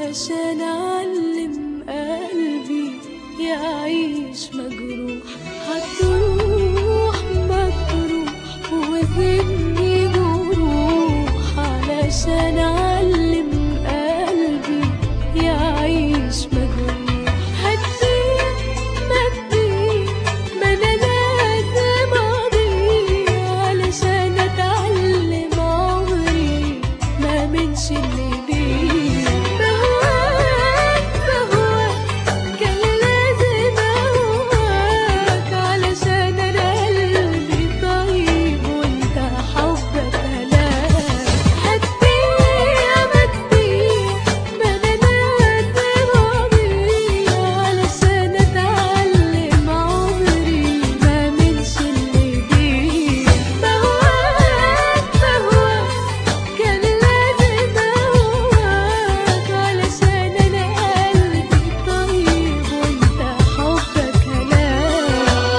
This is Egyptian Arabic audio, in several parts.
علشان أعلم قلبي يعيش مجروح هتروح ما تروح وذني جروح علشان أعلم قلبي يعيش مجروح هديه ما تديه ما أنا لازم أضيع علشان أتعلم عمري ما منش اللي بيه بهواك بهواك كان لازم أهواك علشان أنا قلبي طيب وأنت حبك هلاك هديه ما تديه ما أنا لازم أضيع علشان أتعلم عمري ما منش اللي بيه بهواك بهواك كان لازم أهواك علشان أنا قلبي طيب وأنت حبك هلاك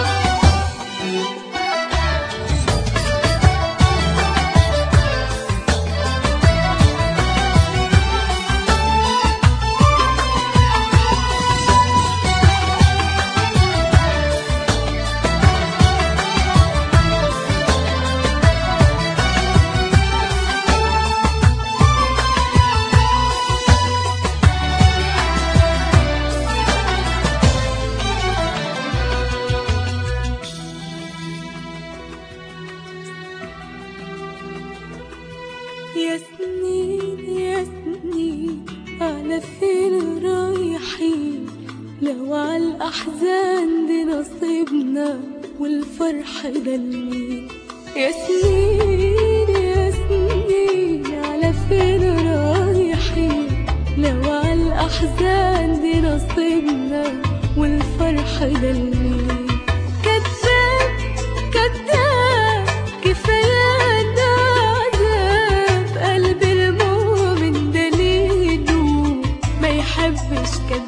يا سنين يا سنين على فين رايحين لو على الأحزان دي نصيبنا والفرح ده لمين يا سنين يا سنين على فين رايحين لو على الأحزان دي نصيبنا والفرح ده لمين كذاب كذاب كفايانا عذاب قلب المؤمن دليله ما يحبش كذاب